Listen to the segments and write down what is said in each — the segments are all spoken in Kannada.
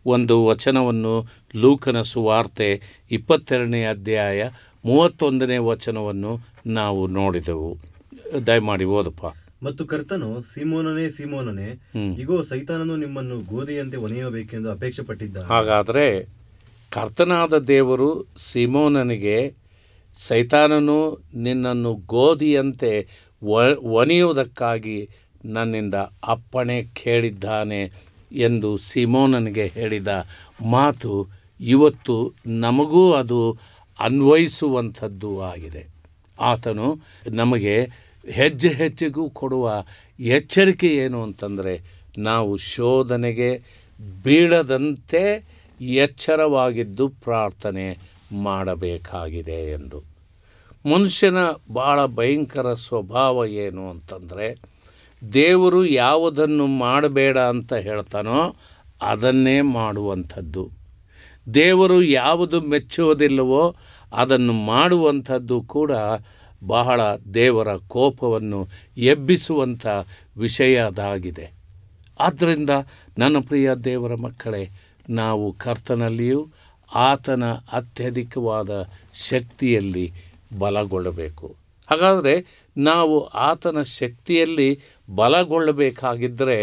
ಒಂದು ವಚನವನ್ನು ಲೂಕನ ಸುವಾರ್ತೆ ಇಪ್ಪತ್ತೆರಡನೇ ಅಧ್ಯಾಯ ಮೂವತ್ತೊಂದನೇ ವಚನವನ್ನು ನಾವು ನೋಡಿದೆವು ದಯಮಾಡಿ ಓದಪ್ಪ ಮತ್ತು ಕರ್ತನು ಸೀಮೋನನೇ ಸೀಮೋನನೇ ಹ್ಮ್. ಇಗೋ ಸೈತಾನನು ನಿಮ್ಮನ್ನು ಗೋಧಿಯಂತೆ ಒನೆಯಬೇಕೆಂದು ಅಪೇಕ್ಷೆ ಪಟ್ಟಿದ್ದ ಹಾಗಾದರೆ ಕರ್ತನಾದ ದೇವರು ಸಿಮೋನನಿಗೆ ಸೈತಾನನು ನಿನ್ನನ್ನು ಗೋಧಿಯಂತೆ ವ- ಒನೆಯುವುದಕ್ಕಾಗಿ ನನ್ನಿಂದ ಅಪ್ಪಣೆ ಕೇಳಿದ್ದಾನೆ ಎಂದು ಸಿಮೋನನಿಗೆ ಹೇಳಿದ ಮಾತು ಇವತ್ತು ನಮಗೂ ಅದು ಅನ್ವಯಿಸುವಂಥದ್ದು ಆಗಿದೆ ಆತನು ನಮಗೆ ಹೆಜ್ಜೆ ಹೆಜ್ಜೆಗೂ ಕೊಡುವ ಎಚ್ಚರಿಕೆ ಏನು ಅಂತಂದರೆ ನಾವು ಶೋಧನೆಗೆ ಬೀಳದಂತೆ ಎಚ್ಚರವಾಗಿದ್ದು ಪ್ರಾರ್ಥನೆ ಮಾಡಬೇಕಾಗಿದೆ ಎಂದು ಮನುಷ್ಯನ ಭಾಳ ಭಯಂಕರ ಸ್ವಭಾವ ಏನು ಅಂತಂದರೆ ದೇವರು ಯಾವುದನ್ನು ಮಾಡಬೇಡ ಅಂತ ಹೇಳ್ತಾನೋ ಅದನ್ನೇ ಮಾಡುವಂಥದ್ದು ದೇವರು ಯಾವುದು ಮೆಚ್ಚುವುದಿಲ್ಲವೋ ಅದನ್ನು ಮಾಡುವಂಥದ್ದು ಕೂಡ ಬಹಳ ದೇವರ ಕೋಪವನ್ನು ಎಬ್ಬಿಸುವಂಥ ವಿಷಯ ಅದಾಗಿದೆ ಆದ್ದರಿಂದ ನನ್ನ ಪ್ರಿಯ ದೇವರ ಮಕ್ಕಳೇ ನಾವು ಕರ್ತನಲ್ಲಿಯೂ ಆತನ ಅತ್ಯಧಿಕವಾದ ಶಕ್ತಿಯಲ್ಲಿ ಬಲಗೊಳ್ಳಬೇಕು ಹಾಗಾದರೆ ನಾವು ಆತನ ಶಕ್ತಿಯಲ್ಲಿ ಬಲಗೊಳ್ಳಬೇಕಾಗಿದ್ದರೆ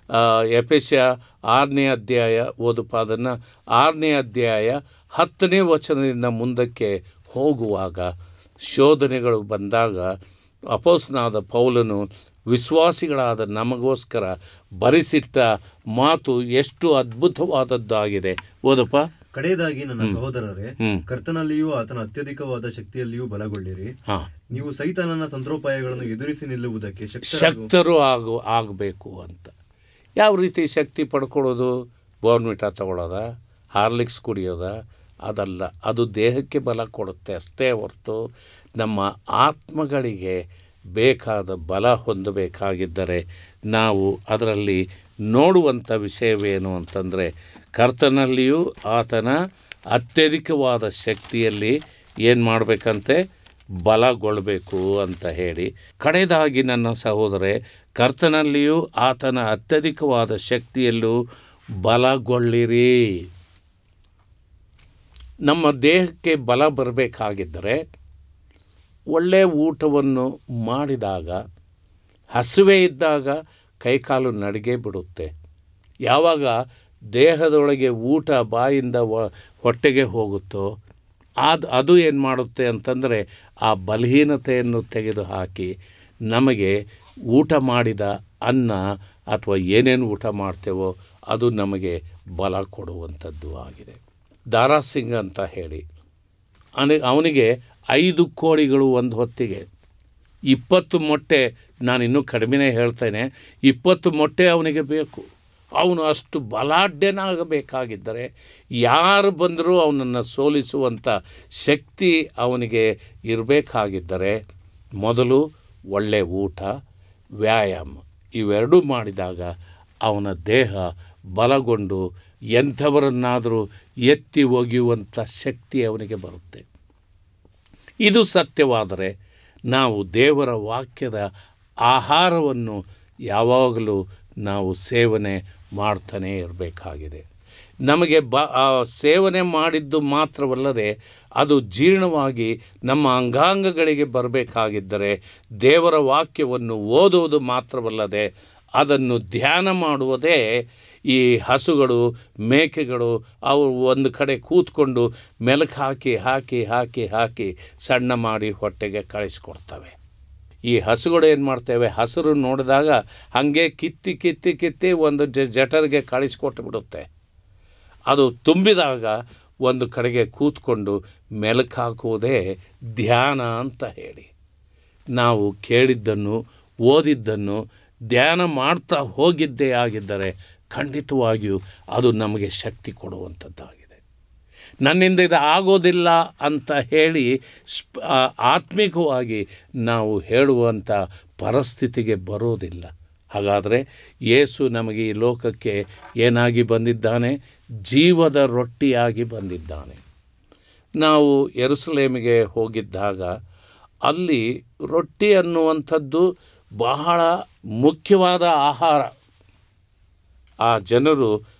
ಎಪೆಸ್ಯ ಆರನೇ ಅಧ್ಯಾಯ ಓದುಪ ಅದನ್ನು ಆರನೇ ಅಧ್ಯಾಯ ಹತ್ತನೇ ವಚನದಿಂದ ಮುಂದಕ್ಕೆ ಹೋಗುವಾಗ ಶೋಧನೆಗಳು ಬಂದಾಗ ಅಪೋಸ್ನಾದ ಪೌಲನು ವಿಶ್ವಾಸಿಗಳಾದ ನಮಗೋಸ್ಕರ ಬರೆಸಿಟ್ಟ ಮಾತು ಎಷ್ಟು ಅದ್ಭುತವಾದದ್ದಾಗಿದೆ ಓದಪ್ಪ ಕಡೆಯದಾಗಿ ನನ್ನ ಸಹೋದರರೇ ಹ್ಮ್. ಕರ್ತನಲ್ಲಿಯೂ ಆತನ ಅತ್ಯಧಿಕವಾದ ಶಕ್ತಿಯಲ್ಲಿಯೂ ಬಲಗೊಳ್ಳಿರಿ ಹಾಂ ನೀವು ಸೈತಾನನ ತಂತ್ರೋಪಾಯಗಳನ್ನು ಎದುರಿಸಿ ನಿಲ್ಲುವುದಕ್ಕೆ ಶಕ್ತರಾಗು ಶಕ್ತರು ಆಗು ಆಗಬೇಕು ಅಂತ ಯಾವ ರೀತಿ ಶಕ್ತಿ ಪಡ್ಕೊಳ್ಳೋದು ಬೋರ್ನ್ವಿಟಾ ತಗೊಳ್ಳೋದ ಹಾರ್ಲಿಕ್ಸ್ ಕುಡಿಯೋದ ಅದಲ್ಲ ಅದು ದೇಹಕ್ಕೆ ಬಲ ಕೊಡುತ್ತೆ ಅಷ್ಟೇ ಹೊರತು ನಮ್ಮ ಆತ್ಮಗಳಿಗೆ ಬೇಕಾದ ಬಲ ಹೊಂದಬೇಕಾಗಿದ್ದರೆ ನಾವು ಅದರಲ್ಲಿ ನೋಡುವಂಥ ವಿಷಯವೇನು ಅಂತಂದರೆ ಕರ್ತನಲ್ಲಿಯೂ ಆತನ ಅತ್ಯಧಿಕವಾದ ಶಕ್ತಿಯಲ್ಲಿ ಏನು ಮಾಡಬೇಕಂತೆ ಬಲಗೊಳ್ಳಬೇಕು ಅಂತ ಹೇಳಿ ಕಡೆಯದಾಗಿ ನನ್ನ ಸಹೋದರೇ ಕರ್ತನಲ್ಲಿಯೂ ಆತನ ಅತ್ಯಧಿಕವಾದ ಶಕ್ತಿಯಲ್ಲೂ ಬಲಗೊಳ್ಳಿರಿ ನಮ್ಮ ದೇಹಕ್ಕೆ ಬಲ ಬರಬೇಕಾಗಿದ್ದರೆ ಒಳ್ಳೆಯ ಊಟವನ್ನು ಮಾಡಿದಾಗ ಹಸಿವೆ ಇದ್ದಾಗ ಕೈಕಾಲು ನಡಿಗೆ ಬಿಡುತ್ತೆ ಯಾವಾಗ ದೇಹದೊಳಗೆ ಊಟ ಬಾಯಿಂದ ವ- ಹೊಟ್ಟೆಗೆ ಹೋಗುತ್ತೋ ಅದು ಅದು ಏನು ಮಾಡುತ್ತೆ ಅಂತಂದರೆ ಆ ಬಲಹೀನತೆಯನ್ನು ತೆಗೆದುಹಾಕಿ ನಮಗೆ ಊಟ ಮಾಡಿದ ಅನ್ನ ಅಥವಾ ಏನೇನು ಊಟ ಮಾಡ್ತೇವೋ ಅದು ನಮಗೆ ಬಲ ಕೊಡುವಂಥದ್ದು ಆಗಿದೆ ದಾರಾ ಸಿಂಗ್ ಅಂತ ಹೇಳಿ ಅವನಿಗೆ ಅವನಿಗೆ ಐದು ಕೋಳಿಗಳು ಒಂದು ಹೊತ್ತಿಗೆ ಇಪ್ಪತ್ತು ಮೊಟ್ಟೆ ನಾನು ಇನ್ನೂ ಕಡಿಮೆನೇ ಹೇಳ್ತೇನೆ ಇಪ್ಪತ್ತು ಮೊಟ್ಟೆ ಅವನಿಗೆ ಬೇಕು ಅವನು ಅಷ್ಟು ಬಲಾಢ್ಯನಾಗಬೇಕಾಗಿದ್ದರೆ ಯಾರು ಬಂದರೂ ಅವನನ್ನು ಸೋಲಿಸುವಂಥ ಶಕ್ತಿ ಅವನಿಗೆ ಇರಬೇಕಾಗಿದ್ದರೆ ಮೊದಲು ಒಳ್ಳೆಯ ಊಟ ವ್ಯಾಯಾಮ ಇವೆರಡೂ ಮಾಡಿದಾಗ ಅವನ ದೇಹ ಬಲಗೊಂಡು ಎಂಥವರನ್ನಾದರೂ ಎತ್ತಿ ಒಗೆಯುವಂಥ ಶಕ್ತಿ ಅವನಿಗೆ ಬರುತ್ತೆ ಇದು ಸತ್ಯವಾದರೆ ನಾವು ದೇವರ ವಾಕ್ಯದ ಆಹಾರವನ್ನು ಯಾವಾಗಲೂ ನಾವು ಸೇವನೆ ಮಾಡ್ತಾನೇ ಇರಬೇಕಾಗಿದೆ ನಮಗೆ ಬ ಆ ಸೇವನೆ ಮಾಡಿದ್ದು ಮಾತ್ರವಲ್ಲದೆ ಅದು ಜೀರ್ಣವಾಗಿ ನಮ್ಮ ಅಂಗಾಂಗಗಳಿಗೆ ಬರಬೇಕಾಗಿದ್ದರೆ ದೇವರ ವಾಕ್ಯವನ್ನು ಓದುವುದು ಮಾತ್ರವಲ್ಲದೆ ಅದನ್ನು ಧ್ಯಾನ ಮಾಡುವುದೇ ಈ ಹಸುಗಳು ಮೇಕೆಗಳು ಅವು ಒಂದು ಕಡೆ ಕೂತ್ಕೊಂಡು ಮೆಲುಕು ಹಾಕಿ ಹಾಕಿ ಹಾಕಿ ಹಾಕಿ ಸಣ್ಣ ಮಾಡಿ ಹೊಟ್ಟೆಗೆ ಕಳಿಸ್ಕೊಡ್ತವೆ ಈ ಹಸುಗಳು ಏನು ಮಾಡ್ತೇವೆ ಹಸಿರು ನೋಡಿದಾಗ ಹಾಗೆ ಕಿತ್ತಿ ಕಿತ್ತಿ ಕಿತ್ತಿ ಒಂದು ಜ ಜಠರಿಗೆ ಕಳಿಸ್ಕೊಟ್ಟು ಬಿಡುತ್ತೆ ಅದು ತುಂಬಿದಾಗ ಒಂದು ಕಡೆಗೆ ಕೂತ್ಕೊಂಡು ಮೆಲುಕು ಹಾಕುವುದೇ ಧ್ಯಾನ ಅಂತ ಹೇಳಿ ನಾವು ಕೇಳಿದ್ದನ್ನು ಓದಿದ್ದನ್ನು ಧ್ಯಾನ ಮಾಡ್ತಾ ಹೋಗಿದ್ದೇ ಆಗಿದ್ದರೆ ಖಂಡಿತವಾಗಿಯೂ ಅದು ನಮಗೆ ಶಕ್ತಿ ಕೊಡುವಂಥದ್ದಾಗಿದೆ ನನ್ನಿಂದ ಇದು ಆಗೋದಿಲ್ಲ ಅಂತ ಹೇಳಿ ಸ್ಪ ಆ, ಆತ್ಮಿಕವಾಗಿ ನಾವು ಹೇಳುವಂಥ ಪರಿಸ್ಥಿತಿಗೆ ಬರೋದಿಲ್ಲ ಹಾಗಾದರೆ ಯೇಸು ನಮಗೆ ಈ ಲೋಕಕ್ಕೆ ಏನಾಗಿ ಬಂದಿದ್ದಾನೆ ಜೀವದ ರೊಟ್ಟಿಯಾಗಿ ಬಂದಿದ್ದಾನೆ ನಾವು ಎರುಸಲೇಮಿಗೆ ಹೋಗಿದ್ದಾಗ ಅಲ್ಲಿ ರೊಟ್ಟಿ ಅನ್ನುವಂಥದ್ದು ಬಹಳ ಮುಖ್ಯವಾದ ಆಹಾರ ಆ ಜನರು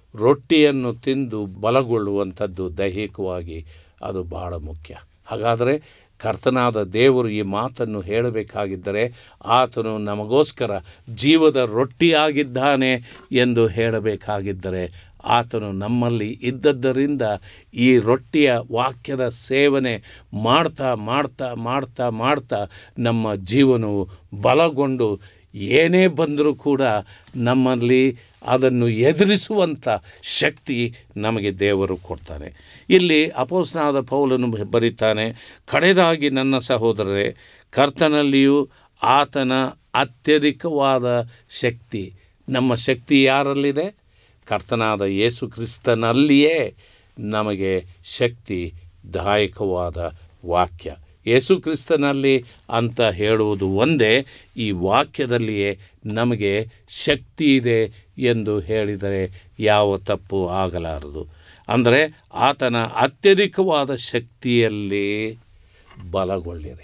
ರೊಟ್ಟಿಯನ್ನು ತಿಂದು ಬಲಗೊಳ್ಳುವಂಥದ್ದು ದೈಹಿಕವಾಗಿ ಅದು ಬಹಳ ಮುಖ್ಯ ಹಾಗಾದರೆ ಕರ್ತನಾದ ದೇವರು ಈ ಮಾತನ್ನು ಹೇಳಬೇಕಾಗಿದ್ದರೆ ಆತನು ನಮಗೋಸ್ಕರ ಜೀವದ ರೊಟ್ಟಿಯಾಗಿದ್ದಾನೆ ಎಂದು ಹೇಳಬೇಕಾಗಿದ್ದರೆ ಆತನು ನಮ್ಮಲ್ಲಿ ಇದ್ದದ್ದರಿಂದ ಈ ರೊಟ್ಟಿಯ ವಾಕ್ಯದ ಸೇವನೆ ಮಾಡ್ತಾ ಮಾಡ್ತಾ ಮಾಡ್ತಾ ಮಾಡ್ತಾ ನಮ್ಮ ಜೀವನವು ಬಲಗೊಂಡು ಏನೇ ಬಂದರೂ ಕೂಡ ನಮ್ಮಲ್ಲಿ ಅದನ್ನು ಎದುರಿಸುವಂಥ ಶಕ್ತಿ ನಮಗೆ ದೇವರು ಕೊಡ್ತಾನೆ ಇಲ್ಲಿ ಅಪೋಸ್ನಾದ ಪೌಲನು ಬರೀತಾನೆ ಕಡೆದಾಗಿ ನನ್ನ ಸಹೋದರರೇ ಕರ್ತನಲ್ಲಿಯೂ ಆತನ ಅತ್ಯಧಿಕವಾದ ಶಕ್ತಿ ನಮ್ಮ ಶಕ್ತಿ ಯಾರಲ್ಲಿದೆ ಕರ್ತನಾದ ಯೇಸು ಕ್ರಿಸ್ತನಲ್ಲಿಯೇ ನಮಗೆ ಶಕ್ತಿ ದಾಯಕವಾದ ವಾಕ್ಯ ಯೇಸು ಕ್ರಿಸ್ತನಲ್ಲಿ ಅಂತ ಹೇಳುವುದು ಒಂದೇ ಈ ವಾಕ್ಯದಲ್ಲಿಯೇ ನಮಗೆ ಶಕ್ತಿ ಇದೆ ಎಂದು ಹೇಳಿದರೆ ಯಾವ ತಪ್ಪು ಆಗಲಾರದು ಅಂದರೆ ಆತನ ಅತ್ಯಧಿಕವಾದ ಶಕ್ತಿಯಲ್ಲಿ ಬಲಗೊಳ್ಳಿರಿ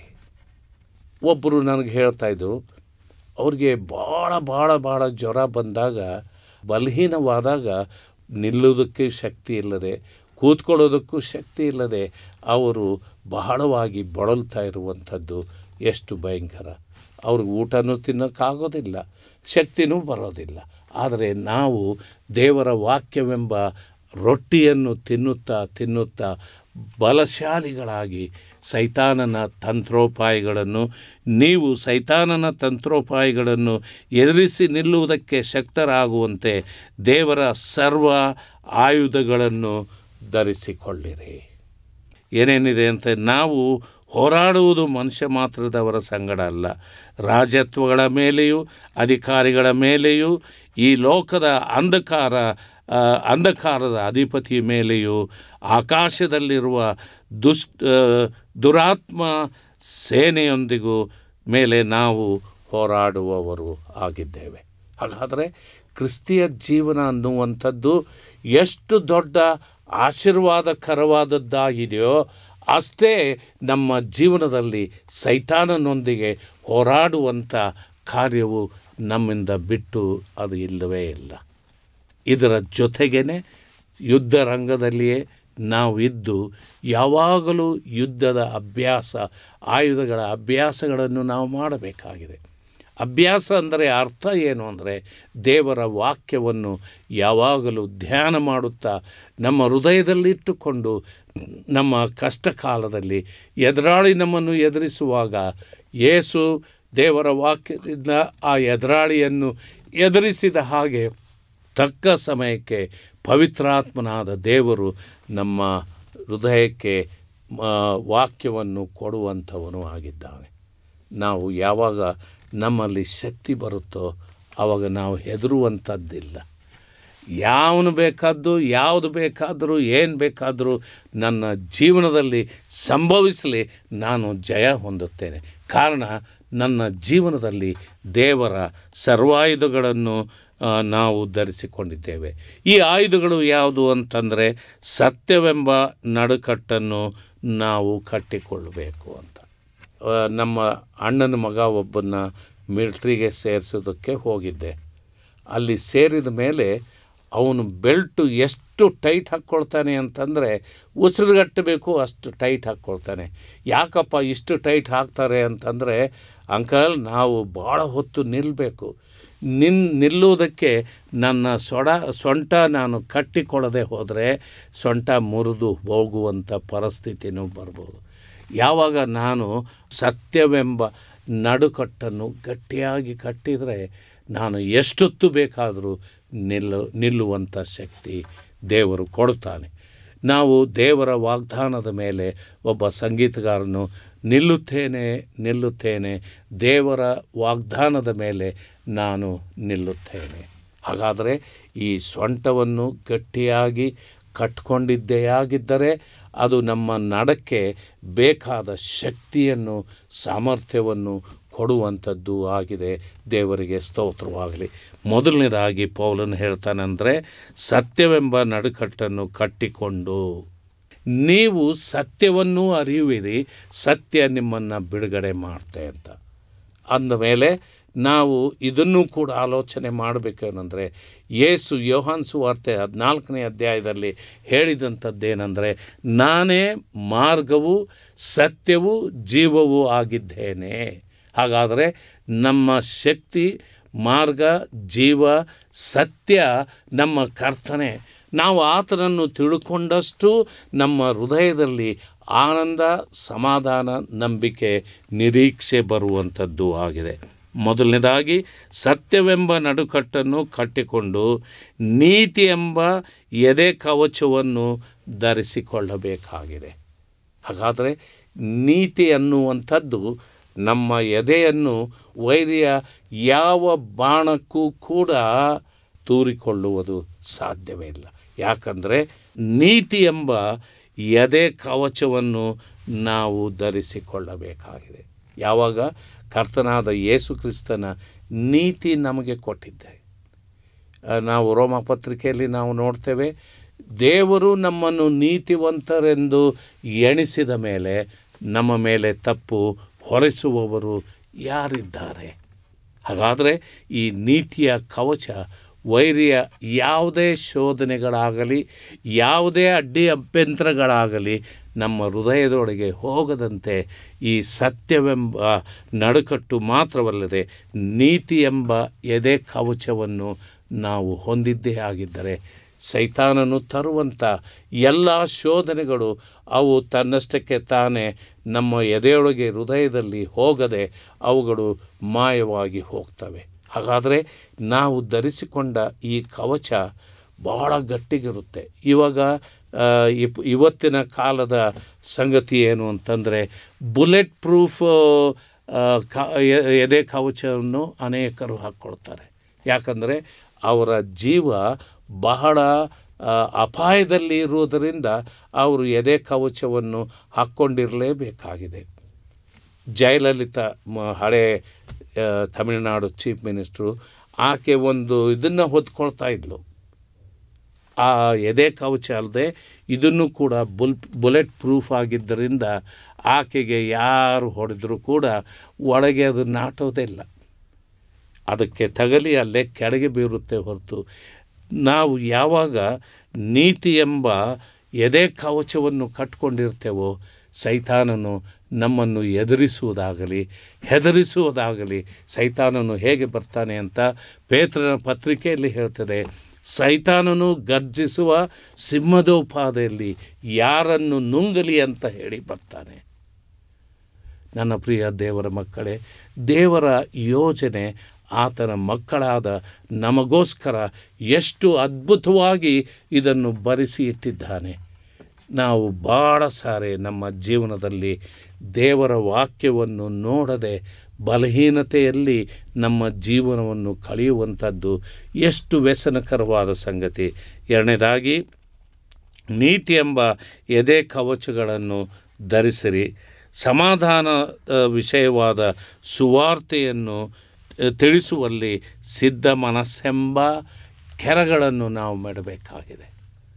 ಒಬ್ಬರು ನನಗೆ ಹೇಳ್ತಾಯಿದ್ರು ಅವ್ರಿಗೆ ಭಾಳ ಭಾಳ ಭಾಳ ಜ್ವರ ಬಂದಾಗ ಬಲಹೀನವಾದಾಗ ನಿಲ್ಲುವುದಕ್ಕೆ ಶಕ್ತಿ ಇಲ್ಲದೆ ಕೂತ್ಕೊಳ್ಳೋದಕ್ಕೂ ಶಕ್ತಿ ಇಲ್ಲದೆ ಅವರು ಬಹಳವಾಗಿ ಬಳಲ್ತಾ ಇರುವಂಥದ್ದು ಎಷ್ಟು ಭಯಂಕರ ಅವ್ರಿಗೆ ಊಟನೂ ತಿನ್ನೋಕ್ಕಾಗೋದಿಲ್ಲ ಶಕ್ತಿನೂ ಬರೋದಿಲ್ಲ ಆದರೆ ನಾವು ದೇವರ ವಾಕ್ಯವೆಂಬ ರೊಟ್ಟಿಯನ್ನು ತಿನ್ನುತ್ತಾ ತಿನ್ನುತ್ತಾ ಬಲಶಾಲಿಗಳಾಗಿ ಸೈತಾನನ ತಂತ್ರೋಪಾಯಗಳನ್ನು ನೀವು ಸೈತಾನನ ತಂತ್ರೋಪಾಯಗಳನ್ನು ಎದುರಿಸಿ ನಿಲ್ಲುವುದಕ್ಕೆ ಶಕ್ತರಾಗುವಂತೆ ದೇವರ ಸರ್ವ ಆಯುಧಗಳನ್ನು ಧರಿಸಿಕೊಳ್ಳಿರಿ ಏನೇನಿದೆ ಅಂತ ನಾವು ಹೋರಾಡುವುದು ಮನುಷ್ಯ ಮಾತ್ರದವರ ಸಂಗಡ ಅಲ್ಲ ರಾಜತ್ವಗಳ ಮೇಲೆಯೂ ಅಧಿಕಾರಿಗಳ ಮೇಲೆಯೂ ಈ ಲೋಕದ ಅಂಧಕಾರ ಆ, ಅಂಧಕಾರದ ಅಧಿಪತಿಯ ಮೇಲೆಯೂ ಆಕಾಶದಲ್ಲಿರುವ ದುಷ್ಟ ದುರಾತ್ಮ ಸೇನೆಯೊಂದಿಗೂ ಮೇಲೆ ನಾವು ಹೋರಾಡುವವರು ಆಗಿದ್ದೇವೆ ಹಾಗಾದರೆ ಕ್ರಿಸ್ತಿಯ ಜೀವನ ಅನ್ನುವಂಥದ್ದು ಎಷ್ಟು ದೊಡ್ಡ ಆಶೀರ್ವಾದಕರವಾದದ್ದಾಗಿದೆಯೋ ಅಷ್ಟೇ ನಮ್ಮ ಜೀವನದಲ್ಲಿ ಸೈತಾನನೊಂದಿಗೆ ಹೋರಾಡುವಂಥ ಕಾರ್ಯವು ನಮ್ಮಿಂದ ಬಿಟ್ಟು ಅದು ಇಲ್ಲವೇ ಇಲ್ಲ ಇದರ ಜೊತೆಗೇ ಯುದ್ಧ ರಂಗದಲ್ಲಿಯೇ ನಾವು ಇದ್ದು ಯಾವಾಗಲೂ ಯುದ್ಧದ ಅಭ್ಯಾಸ ಆಯುಧಗಳ ಅಭ್ಯಾಸಗಳನ್ನು ನಾವು ಮಾಡಬೇಕಾಗಿದೆ ಅಭ್ಯಾಸ ಅಂದರೆ ಅರ್ಥ ಏನು ಅಂದರೆ ದೇವರ ವಾಕ್ಯವನ್ನು ಯಾವಾಗಲೂ ಧ್ಯಾನ ಮಾಡುತ್ತಾ ನಮ್ಮ ಹೃದಯದಲ್ಲಿಟ್ಟುಕೊಂಡು ನಮ್ಮ ಕಷ್ಟ ಕಾಲದಲ್ಲಿ ಎದುರಾಳಿ ನಮ್ಮನ್ನು ಎದುರಿಸುವಾಗ ಯೇಸು ದೇವರ ವಾಕ್ಯದಿಂದ ಆ ಎದುರಾಳಿಯನ್ನು ಎದುರಿಸಿದ ಹಾಗೆ ತಕ್ಕ ಸಮಯಕ್ಕೆ ಪವಿತ್ರಾತ್ಮನಾದ ದೇವರು ನಮ್ಮ ಹೃದಯಕ್ಕೆ ಆ, ವಾಕ್ಯವನ್ನು ಕೊಡುವಂಥವನು ಆಗಿದ್ದಾನೆ ನಾವು ಯಾವಾಗ ನಮ್ಮಲ್ಲಿ ಶಕ್ತಿ ಬರುತ್ತೋ ಆವಾಗ ನಾವು ಹೆದರುವಂಥದ್ದಿಲ್ಲ ಯಾವನು ಬೇಕಾದ್ದು ಯಾವುದು ಬೇಕಾದರೂ ಏನು ಬೇಕಾದರೂ ನನ್ನ ಜೀವನದಲ್ಲಿ ಸಂಭವಿಸಲಿ ನಾನು ಜಯ ಹೊಂದುತ್ತೇನೆ ಕಾರಣ ನನ್ನ ಜೀವನದಲ್ಲಿ ದೇವರ ಸರ್ವಾಯುಧಗಳನ್ನು ಆ, ನಾವು ಧರಿಸಿಕೊಂಡಿದ್ದೇವೆ ಈ ಆಯುಧಗಳು ಯಾವುದು ಅಂತಂದರೆ ಸತ್ಯವೆಂಬ ನಡುಕಟ್ಟನ್ನು ನಾವು ಕಟ್ಟಿಕೊಳ್ಳಬೇಕು ಅಂತ ಆ, ನಮ್ಮ ಅಣ್ಣನ ಮಗ ಒಬ್ಬನ್ನ ಮಿಲ್ಟ್ರಿಗೆ ಸೇರಿಸೋದಕ್ಕೆ ಹೋಗಿದ್ದೆ ಅಲ್ಲಿ ಸೇರಿದ ಮೇಲೆ ಅವನು ಬೆಲ್ಟು ಎಷ್ಟು ಟೈಟ್ ಹಾಕ್ಕೊಳ್ತಾನೆ ಅಂತಂದರೆ ಉಸಿರುಗಟ್ಟಬೇಕು ಅಷ್ಟು ಟೈಟ್ ಹಾಕ್ಕೊಳ್ತಾನೆ ಯಾಕಪ್ಪ ಇಷ್ಟು ಟೈಟ್ ಹಾಕ್ತಾರೆ ಅಂತಂದರೆ ಅಂಕಲ್ ನಾವು ಭಾಳ ಹೊತ್ತು ನಿಲ್ಲಬೇಕು ನಿನ್ ನಿಲ್ಲುವುದಕ್ಕೆ ನನ್ನ ಸೊಡ ಸೊಂಟ ನಾನು ಕಟ್ಟಿಕೊಳ್ಳದೆ ಹೋದರೆ ಸೊಂಟ ಮುರಿದು ಹೋಗುವಂಥ ಪರಿಸ್ಥಿತಿನೂ ಬರ್ಬೋದು ಯಾವಾಗ ನಾನು ಸತ್ಯವೆಂಬ ನಡುಕಟ್ಟನ್ನು ಗಟ್ಟಿಯಾಗಿ ಕಟ್ಟಿದರೆ ನಾನು ಎಷ್ಟೊತ್ತು ಬೇಕಾದರೂ ನಿಲ್ಲು ನಿಲ್ಲುವಂಥ ಶಕ್ತಿ ದೇವರು ಕೊಡುತ್ತಾನೆ ನಾವು ದೇವರ ವಾಗ್ದಾನದ ಮೇಲೆ ಒಬ್ಬ ಸಂಗೀತಗಾರನು ನಿಲ್ಲುತ್ತೇನೆ ನಿಲ್ಲುತ್ತೇನೆ ದೇವರ ವಾಗ್ದಾನದ ಮೇಲೆ ನಾನು ನಿಲ್ಲುತ್ತೇನೆ ಹಾಗಾದರೆ ಈ ಸೊಂಟವನ್ನು ಗಟ್ಟಿಯಾಗಿ ಕಟ್ಕೊಂಡಿದ್ದೇ ಆಗಿದ್ದರೆ ಅದು ನಮ್ಮ ನಡಕ್ಕೆ ಬೇಕಾದ ಶಕ್ತಿಯನ್ನು ಸಾಮರ್ಥ್ಯವನ್ನು ಕೊಡುವಂಥದ್ದು ಆಗಿದೆ ದೇವರಿಗೆ ಸ್ತೋತ್ರವಾಗಲಿ ಮೊದಲನೇದಾಗಿ ಪೌಲನು ಹೇಳ್ತಾನಂದರೆ ಸತ್ಯವೆಂಬ ನಡುಕಟ್ಟನ್ನು ಕಟ್ಟಿಕೊಂಡು ನೀವು ಸತ್ಯವನ್ನು ಅರಿಯುವಿರಿ ಸತ್ಯ ನಿಮ್ಮನ್ನು ಬಿಡುಗಡೆ ಮಾಡ್ತೆ ಅಂತ ಅಂದಮೇಲೆ ನಾವು ಇದನ್ನು ಕೂಡ ಆಲೋಚನೆ ಮಾಡಬೇಕೇನೆಂದರೆ ಯೇಸು ಯೋಹಾನ್ ಸುವಾರ್ತೆ ಹದಿನಾಲ್ಕನೇ ಅಧ್ಯಾಯದಲ್ಲಿ ಹೇಳಿದಂಥದ್ದೇನೆಂದರೆ ನಾನೇ ಮಾರ್ಗವು ಸತ್ಯವೂ ಜೀವವೂ ಆಗಿದ್ದೇನೆ ಹಾಗಾದರೆ ನಮ್ಮ ಶಕ್ತಿ ಮಾರ್ಗ ಜೀವ ಸತ್ಯ ನಮ್ಮ ಕರ್ತನೆ ನಾವು ಆತನನ್ನು ತಿಳ್ಕೊಂಡಷ್ಟು ನಮ್ಮ ಹೃದಯದಲ್ಲಿ ಆನಂದ ಸಮಾಧಾನ ನಂಬಿಕೆ ನಿರೀಕ್ಷೆ ಬರುವಂಥದ್ದು ಆಗಿದೆ ಮೊದಲನೇದಾಗಿ ಸತ್ಯವೆಂಬ ನಡುಕಟ್ಟನ್ನು ಕಟ್ಟಿಕೊಂಡು ನೀತಿ ಎಂಬ ಎದೆ ಕವಚವನ್ನು ಧರಿಸಿಕೊಳ್ಳಬೇಕಾಗಿದೆ ಹಾಗಾದರೆ ನೀತಿ ಅನ್ನುವಂಥದ್ದು ನಮ್ಮ ಎದೆಯನ್ನು ವೈರ್ಯ ಯಾವ ಬಾಣಕ್ಕೂ ಕೂಡ ತೂರಿಕೊಳ್ಳುವುದು ಸಾಧ್ಯವೇ ಇಲ್ಲ ಯಾಕಂದರೆ ನೀತಿ ಎಂಬ ಎದೆ ಕವಚವನ್ನು ನಾವು ಧರಿಸಿಕೊಳ್ಳಬೇಕಾಗಿದೆ ಯಾವಾಗ ಕರ್ತನಾದ ಯೇಸು ಕ್ರಿಸ್ತನ ನೀತಿ ನಮಗೆ ಕೊಟ್ಟಿದ್ದೆ ಆ, ನಾವು ರೋಮ ಪತ್ರಿಕೆಯಲ್ಲಿ ನಾವು ನೋಡ್ತೇವೆ ದೇವರು ನಮ್ಮನ್ನು ನೀತಿವಂತರೆಂದು ಎಣಿಸಿದ ಮೇಲೆ ನಮ್ಮ ಮೇಲೆ ತಪ್ಪು ಹೊರಿಸುವವರು ಯಾರಿದ್ದಾರೆ ಹಾಗಾದರೆ ಈ ನೀತಿಯ ಕವಚ ವೈರ್ಯ ಯಾವುದೇ ಶೋಧನೆಗಳಾಗಲಿ ಯಾವುದೇ ಅಡ್ಡಿ ಅಭ್ಯಂತರಗಳಾಗಲಿ ನಮ್ಮ ಹೃದಯದೊಳಗೆ ಹೋಗದಂತೆ ಈ ಸತ್ಯವೆಂಬ ನಡುಕಟ್ಟು ಮಾತ್ರವಲ್ಲದೆ ನೀತಿ ಎಂಬ ಎದೆ ಕವಚವನ್ನು ನಾವು ಹೊಂದಿದ್ದೇ ಆಗಿದ್ದರೆ ಸೈತಾನನು ತರುವಂಥ ಎಲ್ಲ ಶೋಧನೆಗಳು ಅವು ತನ್ನಷ್ಟಕ್ಕೆ ತಾನೇ ನಮ್ಮ ಎದೆಯೊಳಗೆ ಹೃದಯದಲ್ಲಿ ಹೋಗದೆ ಅವುಗಳು ಮಾಯವಾಗಿ ಹೋಗ್ತವೆ ಹಾಗಾದರೆ ನಾವು ಧರಿಸಿಕೊಂಡ ಈ ಕವಚ ಬಹಳ ಗಟ್ಟಿಗಿರುತ್ತೆ ಇವಾಗ ಆ, ಇಪ್ ಇವತ್ತಿನ ಕಾಲದ ಸಂಗತಿ ಏನು ಅಂತಂದರೆ ಬುಲೆಟ್ ಪ್ರೂಫ್ ಆ, ಕ ಎ- ಎದೆ ಕವಚವನ್ನು ಅನೇಕರು ಹಾಕ್ಕೊಳ್ತಾರೆ ಯಾಕಂದರೆ ಅವರ ಜೀವ ಬಹಳ ಆ, ಅಪಾಯದಲ್ಲಿ ಇರುವುದರಿಂದ ಅವರು ಎದೆ ಕವಚವನ್ನು ಹಾಕ್ಕೊಂಡಿರಲೇಬೇಕಾಗಿದೆ ಜಯಲಲಿತಾ ಮ ಹಳೆ ಆ, ತಮಿಳುನಾಡು ಚೀಫ್ ಮಿನಿಸ್ಟ್ರು ಆಕೆ ಒಂದು ಇದನ್ನು ಹೊತ್ಕೊಳ್ತಾ ಇದ್ಲು ಆ ಎದೆ ಕವಚ ಅಲ್ಲದೆ ಇದನ್ನು ಕೂಡ ಬುಲ್ ಬುಲೆಟ್ ಪ್ರೂಫ್ ಆಗಿದ್ದರಿಂದ ಆಕೆಗೆ ಯಾರು ಹೊಡೆದರೂ ಕೂಡ ಒಳಗೆ ಅದು ನಾಟೋದಿಲ್ಲ ಅದಕ್ಕೆ ತಗಲಿ ಅಲ್ಲೇ ಕೆಳಗೆ ಬೀರುತ್ತೆ ಹೊರತು ನಾವು ಯಾವಾಗ ನೀತಿ ಎಂಬ ಎದೆ ಕವಚವನ್ನು ಕಟ್ಕೊಂಡಿರ್ತೇವೋ ಸೈತಾನನು ನಮ್ಮನ್ನು ಎದುರಿಸುವುದಾಗಲಿ ಹೆದರಿಸುವುದಾಗಲಿ ಸೈತಾನನು ಹೇಗೆ ಬರ್ತಾನೆ ಅಂತ ಪೇತ್ರನ ಪತ್ರಿಕೆಯಲ್ಲಿ ಹೇಳ್ತದೆ ಸೈತಾನನು ಗರ್ಜಿಸುವ ಸಿಂಹದೋಪಾದಿಯಲ್ಲಿ ಯಾರನ್ನು ನುಂಗಲಿ ಅಂತ ಹೇಳಿ ಬರ್ತಾನೆ ನನ್ನ ಪ್ರಿಯ ದೇವರ ಮಕ್ಕಳೇ ದೇವರ ಯೋಜನೆ ಆತನ ಮಕ್ಕಳಾದ ನಮಗೋಸ್ಕರ ಎಷ್ಟು ಅದ್ಭುತವಾಗಿ ಇದನ್ನು ಬರೆಸಿ ಇಟ್ಟಿದ್ದಾನೆ ನಾವು ಭಾಳ ಸಾರಿ ನಮ್ಮ ಜೀವನದಲ್ಲಿ ದೇವರ ವಾಕ್ಯವನ್ನು ನೋಡದೆ ಬಲಹೀನತೆಯಲ್ಲಿ ನಮ್ಮ ಜೀವನವನ್ನು ಕಳೆಯುವಂಥದ್ದು ಎಷ್ಟು ವ್ಯಸನಕರವಾದ ಸಂಗತಿ ಎರಡನೇದಾಗಿ ನೀತಿ ಎಂಬ ಎದೆ ಕವಚಗಳನ್ನು ಧರಿಸಿರಿ ಸಮಾಧಾನ ಆ, ವಿಷಯವಾದ ಸುವಾರ್ತೆಯನ್ನು ಆ, ತಿಳಿಸುವಲ್ಲಿ ಸಿದ್ಧ ಮನಸ್ಸೆಂಬ ಕೆರಗಳನ್ನು ನಾವು ಮಾಡಬೇಕಾಗಿದೆ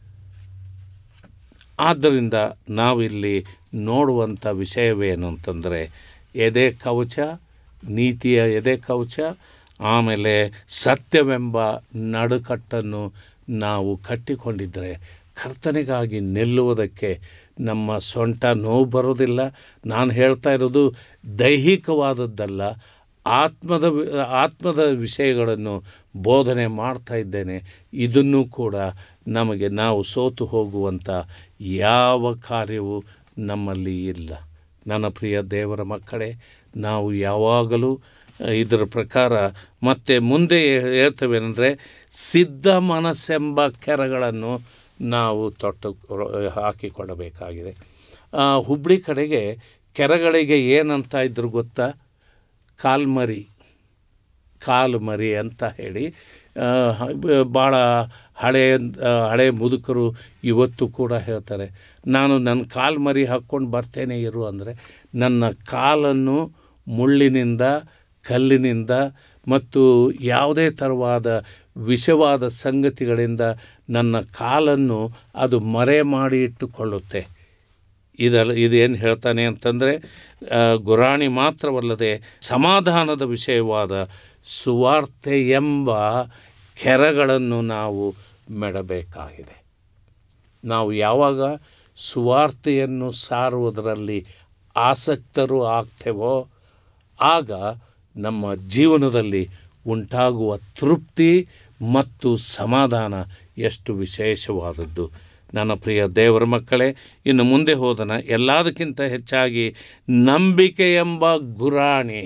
ಆದ್ದರಿಂದ ನಾವಿಲ್ಲಿ ನೋಡುವಂಥ ವಿಷಯವೇನು ಅಂತಂದರೆ ಎದೆ ಕವಚ ನೀತಿಯ ಎದೆ ಕವಚ ಆಮೇಲೆ ಸತ್ಯವೆಂಬ ನಡುಕಟ್ಟನ್ನು ನಾವು ಕಟ್ಟಿಕೊಂಡಿದ್ದರೆ ಕರ್ತನಿಗಾಗಿ ನಿಲ್ಲುವುದಕ್ಕೆ ನಮ್ಮ ಸೊಂಟ ನೋವು ಬರೋದಿಲ್ಲ ನಾನು ಹೇಳ್ತಾ ಇರೋದು ದೈಹಿಕವಾದದ್ದಲ್ಲ ಆತ್ಮದ ವಿ- ಆತ್ಮದ ವಿಷಯಗಳನ್ನು ಬೋಧನೆ ಮಾಡ್ತಾ ಇದ್ದೇನೆ ಇದನ್ನು ಕೂಡ ನಮಗೆ ನಾವು ಸೋತು ಹೋಗುವಂಥ ಯಾವ ಕಾರ್ಯವೂ ನಮ್ಮಲ್ಲಿ ಇಲ್ಲ ನನ್ನ ಪ್ರಿಯ ದೇವರ ಮಕ್ಕಳೇ ನಾವು ಯಾವಾಗಲೂ ಅಹ್, ಇದರ ಪ್ರಕಾರ ಮತ್ತೆ ಮುಂದೆ ಹೇಳ್ತೇವೆಂದರೆ ಸಿದ್ಧ ಮನಸ್ಸೆಂಬ ಕೆರಗಳನ್ನು ನಾವು ತೊಟ್ಟು ಹಾಕಿಕೊಳ್ಳಬೇಕಾಗಿದೆ ಆ, ಹುಬ್ಳಿ ಕಡೆಗೆ ಕೆರೆಗಳಿಗೆ ಏನಂತ ಇದ್ರು ಗೊತ್ತಾ ಕಾಲ್ಮರಿ ಕಾಲು ಮರಿ ಅಂತ ಹೇಳಿ ಭಾಳ ಹಳೆ ಆ, ಹಳೆ ಮುದುಕರು ಇವತ್ತು ಕೂಡ ಹೇಳ್ತಾರೆ ನಾನು ನನ್ನ ಕಾಲು ಮರಿ ಹಾಕ್ಕೊಂಡು ಬರ್ತೇನೆ ಇರು ಅಂದರೆ ನನ್ನ ಕಾಲನ್ನು ಮುಳ್ಳಿನಿಂದ ಕಲ್ಲಿನಿಂದ ಮತ್ತು ಯಾವುದೇ ಥರವಾದ ವಿಷವಾದ ಸಂಗತಿಗಳಿಂದ ನನ್ನ ಕಾಲನ್ನು ಅದು ಮರೆ ಮಾಡಿ ಇಟ್ಟುಕೊಳ್ಳುತ್ತೆ ಇದಲ್ಲ ಇದೇನು ಹೇಳ್ತಾನೆ ಅಂತಂದರೆ ಗುರಾಣಿ ಮಾತ್ರವಲ್ಲದೆ ಸಮಾಧಾನದ ವಿಷಯವಾದ ಸುವಾರ್ತೆ ಎಂಬ ಕೆರಗಳನ್ನು ನಾವು ಮೆಡಬೇಕಾಗಿದೆ ನಾವು ಯಾವಾಗ ಸುವಾರ್ತೆಯನ್ನು ಸಾರುವುದರಲ್ಲಿ ಆಸಕ್ತರು ಆಗ್ತೇವೋ ಆಗ ನಮ್ಮ ಜೀವನದಲ್ಲಿ ಉಂಟಾಗುವ ತೃಪ್ತಿ ಮತ್ತು ಸಮಾಧಾನ ಎಷ್ಟು ವಿಶೇಷವಾದದ್ದು ನನ್ನ ಪ್ರಿಯ ದೇವರ ಮಕ್ಕಳೇ ಇನ್ನು ಮುಂದೆ ಹೋದನ ಎಲ್ಲದಕ್ಕಿಂತ ಹೆಚ್ಚಾಗಿ ನಂಬಿಕೆ ಎಂಬ ಗುರಾಣಿ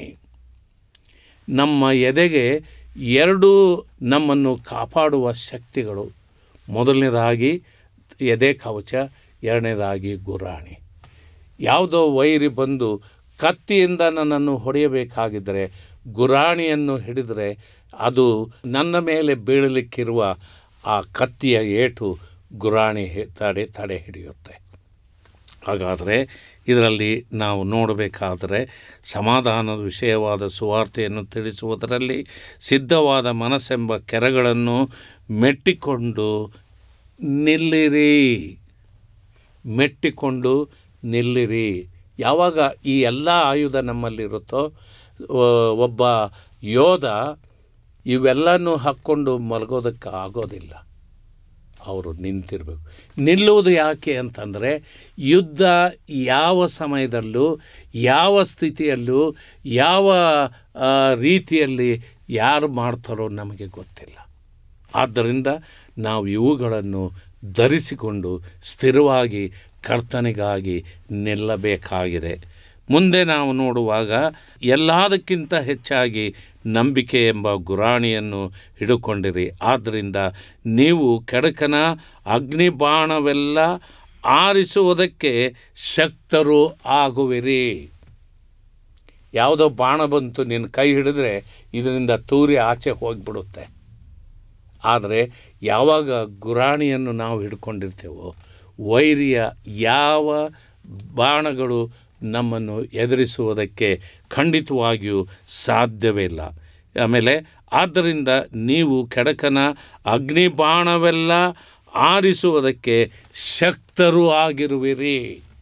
ನಮ್ಮ ಎದೆಗೆ ಎರಡು ನಮ್ಮನ್ನು ಕಾಪಾಡುವ ಶಕ್ತಿಗಳು ಮೊದಲನೇದಾಗಿ ಎದೆ ಕವಚ ಎರಡನೇದಾಗಿ ಗುರಾಣಿ ಯಾವುದೋ ವೈರಿ ಬಂದು ಕತ್ತಿಯಿಂದ ನನ್ನನ್ನು ಹೊಡೆಯಬೇಕಾಗಿದ್ದರೆ ಗುರಾಣಿಯನ್ನು ಹಿಡಿದರೆ ಅದು ನನ್ನ ಮೇಲೆ ಬೀಳಲಿಕ್ಕಿರುವ ಆ ಕತ್ತಿಯ ಏಟು ಗುರಾಣಿ ಹೆ- ತಡೆ ತಡೆ ಹಿಡಿಯುತ್ತೆ ಹಾಗಾದರೆ ಇದರಲ್ಲಿ ನಾವು ನೋಡಬೇಕಾದರೆ ಸಮಾಧಾನದ ವಿಷಯವಾದ ಸುವಾರ್ತೆಯನ್ನು ತಿಳಿಸುವುದರಲ್ಲಿ ಸಿದ್ಧವಾದ ಮನಸ್ಸೆಂಬ ಕೆರಗಳನ್ನು ಮೆಟ್ಟಿಕೊಂಡು ನಿಲ್ಲಿರಿ ಮೆಟ್ಟಿಕೊಂಡು ನಿಲ್ಲಿರಿ ಯಾವಾಗ ಈ ಎಲ್ಲ ಆಯುಧ ನಮ್ಮಲ್ಲಿರುತ್ತೋ ಒ- ಒಬ್ಬ ಯೋಧ ಇವೆಲ್ಲನೂ ಹಾಕ್ಕೊಂಡು ಮಲಗೋದಕ್ಕೆ ಆಗೋದಿಲ್ಲ ಅವರು ನಿಂತಿರಬೇಕು ನಿಲ್ಲುವುದು ಯಾಕೆ ಅಂತಂದರೆ ಯುದ್ಧ ಯಾವ ಸಮಯದಲ್ಲೂ ಯಾವ ಸ್ಥಿತಿಯಲ್ಲೂ ಯಾವ ಆ, ರೀತಿಯಲ್ಲಿ ಯಾರು ಮಾಡ್ತಾರೋ ನಮಗೆ ಗೊತ್ತಿಲ್ಲ ಆದ್ದರಿಂದ ನಾವು ಇವುಗಳನ್ನು ಧರಿಸಿಕೊಂಡು ಸ್ಥಿರವಾಗಿ ಕರ್ತನಿಗಾಗಿ ನಿಲ್ಲಬೇಕಾಗಿದೆ ಮುಂದೆ ನಾವು ನೋಡುವಾಗ ಎಲ್ಲದಕ್ಕಿಂತ ಹೆಚ್ಚಾಗಿ ನಂಬಿಕೆ ಎಂಬ ಗುರಾಣಿಯನ್ನು ಹಿಡುಕೊಂಡಿರಿ ಆದ್ದರಿಂದ ನೀವು ಕೆಡಕನ ಅಗ್ನಿಬಾಣವೆಲ್ಲ ಆರಿಸುವುದಕ್ಕೆ ಶಕ್ತರು ಆಗುವಿರಿ ಯಾವುದೋ ಬಾಣ ಬಂತು ನಿನ್ನ ಕೈ ಹಿಡಿದ್ರೆ ಇದರಿಂದ ತೂರಿ ಆಚೆ ಹೋಗಿಬಿಡುತ್ತೆ ಆದರೆ ಯಾವಾಗ ಗುರಾಣಿಯನ್ನು ನಾವು ಹಿಡ್ಕೊಂಡಿರ್ತೇವೋ ವೈರಿಯ ಯಾವ ಬಾಣಗಳು ನಮ್ಮನ್ನು ಎದುರಿಸುವುದಕ್ಕೆ ಖಂಡಿತವಾಗಿಯೂ ಸಾಧ್ಯವೇ ಇಲ್ಲ ಆಮೇಲೆ ಆದ್ದರಿಂದ ನೀವು ಕೆಡಕನ ಅಗ್ನಿಬಾಣವೆಲ್ಲ ಆರಿಸುವುದಕ್ಕೆ ಶಕ್ತರು ಆಗಿರುವಿರಿ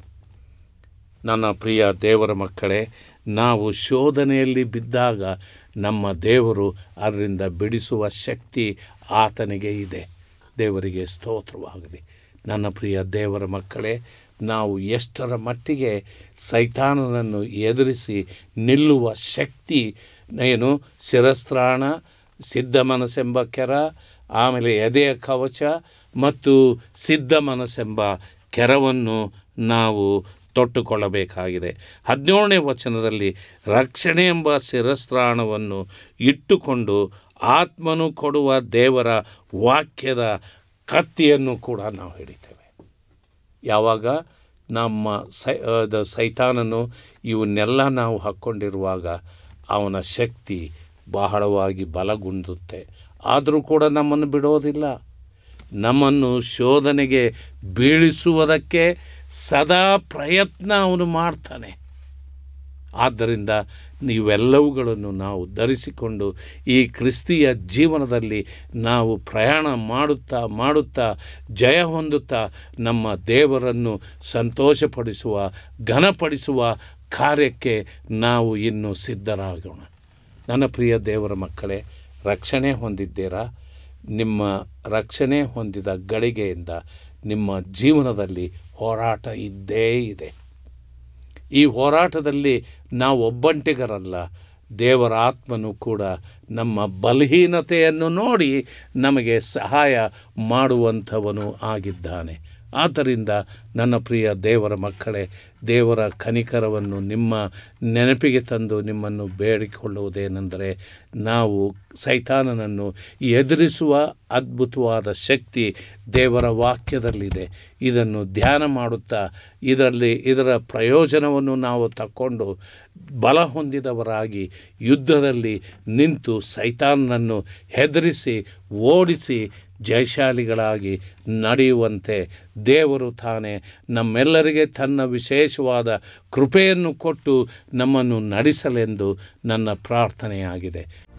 ನನ್ನ ಪ್ರಿಯ ದೇವರ ಮಕ್ಕಳೇ ನಾವು ಶೋಧನೆಯಲ್ಲಿ ಬಿದ್ದಾಗ ನಮ್ಮ ದೇವರು ಅದರಿಂದ ಬಿಡಿಸುವ ಶಕ್ತಿ ಆತನಿಗೆ ಇದೆ ದೇವರಿಗೆ ಸ್ತೋತ್ರವಾಗಲಿ ನನ್ನ ಪ್ರಿಯ ದೇವರ ಮಕ್ಕಳೇ ನಾವು ಎಷ್ಟರ ಮಟ್ಟಿಗೆ ಸೈತಾನನನ್ನು ಎದುರಿಸಿ ನಿಲ್ಲುವ ಶಕ್ತಿ ಏನು ಶಿರಸ್ತ್ರಾಣ ಸಿದ್ಧ ಮನಸ್ಸೆಂಬ ಕೆರ ಆಮೇಲೆ ಎದೆಯ ಕವಚ ಮತ್ತು ಸಿದ್ಧ ಮನಸ್ಸೆಂಬ ಕೆರವನ್ನು ನಾವು ತೊಟ್ಟುಕೊಳ್ಳಬೇಕಾಗಿದೆ ಹದಿನೇಳನೇ ವಚನದಲ್ಲಿ ರಕ್ಷಣೆ ಎಂಬ ಶಿರಸ್ತ್ರಾಣವನ್ನು ಇಟ್ಟುಕೊಂಡು ಆತ್ಮನು ಕೊಡುವ ದೇವರ ವಾಕ್ಯದ ಕತ್ತಿಯನ್ನು ಕೂಡ ನಾವು ಹಿಡಿತೇವೆ ಯಾವಾಗ ನಮ್ಮ ಸೈ ಅದು ಸೈತಾನನು ಇವನ್ನೆಲ್ಲ ನಾವು ಹಾಕ್ಕೊಂಡಿರುವಾಗ ಅವನ ಶಕ್ತಿ ಬಹಳವಾಗಿ ಬಲಗುಂದುತ್ತೆ ಆದರೂ ಕೂಡ ನಮ್ಮನ್ನು ಬಿಡೋದಿಲ್ಲ ನಮ್ಮನ್ನು ಶೋಧನೆಗೆ ಬೀಳಿಸುವುದಕ್ಕೆ ಸದಾ ಪ್ರಯತ್ನ ಅವನು ಮಾಡ್ತಾನೆ ಆದ್ದರಿಂದ ನೀವೆಲ್ಲವುಗಳನ್ನು ನಾವು ಧರಿಸಿಕೊಂಡು ಈ ಕ್ರಿಸ್ತಿಯ ಜೀವನದಲ್ಲಿ ನಾವು ಪ್ರಯಾಣ ಮಾಡುತ್ತಾ ಮಾಡುತ್ತಾ ಜಯ ಹೊಂದುತ್ತಾ ನಮ್ಮ ದೇವರನ್ನು ಸಂತೋಷಪಡಿಸುವ ಘನಪಡಿಸುವ ಕಾರ್ಯಕ್ಕೆ ನಾವು ಇನ್ನು ಸಿದ್ಧರಾಗೋಣ ನನ್ನ ಪ್ರಿಯ ದೇವರ ಮಕ್ಕಳೇ ರಕ್ಷಣೆ ಹೊಂದಿದ್ದೀರಾ ನಿಮ್ಮ ರಕ್ಷಣೆ ಹೊಂದಿದ ಗಳಿಗೆಯಿಂದ ನಿಮ್ಮ ಜೀವನದಲ್ಲಿ ಹೋರಾಟ ಇದ್ದೇ ಇದೆ ಈ ಹೋರಾಟದಲ್ಲಿ ನಾವು ಒಬ್ಬಂಟಿಗರಲ್ಲ ದೇವರ ಆತ್ಮನು ಕೂಡ ನಮ್ಮ ಬಲಹೀನತೆಯನ್ನು ನೋಡಿ ನಮಗೆ ಸಹಾಯ ಮಾಡುವಂಥವನು ಆಗಿದ್ದಾನೆ ಆದ್ದರಿಂದ ನನ್ನ ಪ್ರಿಯ ದೇವರ ಮಕ್ಕಳೇ ದೇವರ ಕನಿಕರವನ್ನು ನಿಮ್ಮ ನೆನಪಿಗೆ ತಂದು ನಿಮ್ಮನ್ನು ಬೇಡಿಕೊಳ್ಳುವುದೇನೆಂದರೆ ನಾವು ಸೈತಾನನನ್ನು ಎದುರಿಸುವ ಅದ್ಭುತವಾದ ಶಕ್ತಿ ದೇವರ ವಾಕ್ಯದಲ್ಲಿದೆ ಇದನ್ನು ಧ್ಯಾನ ಮಾಡುತ್ತಾ ಇದರಲ್ಲಿ ಇದರ ಪ್ರಯೋಜನವನ್ನು ನಾವು ತಕ್ಕೊಂಡು ಬಲ ಹೊಂದಿದವರಾಗಿ ಯುದ್ಧದಲ್ಲಿ ನಿಂತು ಸೈತಾನನನ್ನು ಹೆದರಿಸಿ ಓಡಿಸಿ ಜಯಶಾಲಿಗಳಾಗಿ ನಡೆಯುವಂತೆ ದೇವರು ತಾನೇ ನಮ್ಮೆಲ್ಲರಿಗೆ ತನ್ನ ವಿಶೇಷವಾದ ಕೃಪೆಯನ್ನು ಕೊಟ್ಟು ನಮ್ಮನ್ನು ನಡೆಸಲೆಂದು ನನ್ನ ಪ್ರಾರ್ಥನೆಯಾಗಿದೆ